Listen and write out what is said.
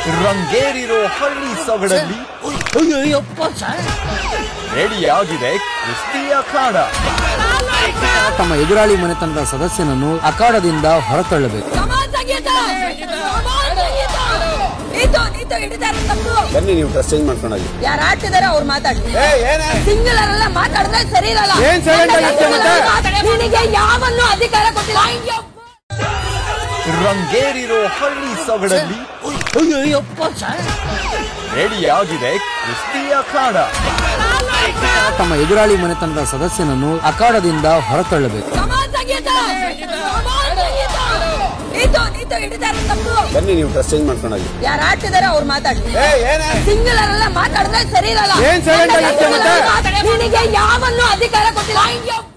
ರಂಗೇರಿರೋ ಹಳ್ಳಿ ಸೊಗಡಲ್ಲಿ ರೆಡಿಯಾಗಿದೆ ಕುಸ್ತಿ ಅಖಾಡ ತಮ್ಮ ಎದುರಾಳಿ ಮನೆತನದ ಸದಸ್ಯನನ್ನು ಅಖಾಡದಿಂದ ಹೊರತಳ್ಳಬೇಕು ಸಮಾಜ ಸಂಗೀತ ಸಮಾಜ ಸಂಗೀತ ನೀತು ನೀತು ಹಿಡಿದಾರೆ ತಪ್ಪು ಬನ್ನಿ ನೀವು ಡ್ರೆಸ್ ಚೇಂಜ್ ಮಾಡ್ಕೊಂಡೋಗಿ ಯಾರು ಆಡ್ತಿದಾರೆ ಅವ್ರು ಮಾತಾಡಿ ಏ ಏನೇ ಸಿಂಗಲರ್ ಎಲ್ಲ ಮಾತಾಡಿದ್ರೆ ಸರಿ ಇರಲ್ಲ ಏನ್ silent ಆಗಿರ್ತೀಯ ಮತ್ತೆ? ನಿನಗೆ ಯಾವನ್ನೂ ಅಧಿಕಾರ ಕೊಟ್ಟಿಲ್ಲ ಅಯ್ಯೋ. ರಂಗೇರಿರೋ ಹಳ್ಳಿ ಸೊಗಡಲ್ಲಿ ರೆಡಿಯಾಗಿದೆ ಕುಸ್ತಿ ಅಖಾಡ ತಮ್ಮ ಎದುರಾಳಿ ಮನೆತನದ ಸದಸ್ಯನನ್ನು ಅಖಾಡದಿಂದ ಹೊರತಳ್ಳಬೇಕು ಸಮಾಜ ಸಂಗೀತ ಸಮಾಜ ಸಂಗೀತ ನೀತು ನೀತು ಹಿಡಿದಾರೆ ತಪ್ಪು ಬನ್ನಿ ನೀವು ಡ್ರೆಸ್ ಚೇಂಜ್ ಮಾಡ್ಕೊಂಡೋಗಿ ಯಾರು ಆಡ್ತಿದಾರೆ ಅವ್ರು ಮಾತಾಡಿ ಏ ಏನೇ ಸಿಂಗಲರ್ ಎಲ್ಲ ಮಾತಾಡಿದ್ರೆ ಸರಿ ಇರಲ್ಲ ಏನ್ silent ಆಗಿರ್ತೀಯ ಮತ್ತೆ? ನಿನಗೆ ಯಾವನ್ನೂ ಅಧಿಕಾರ ಕೊಟ್ಟಿಲ್ಲ ಅಯ್ಯೋ.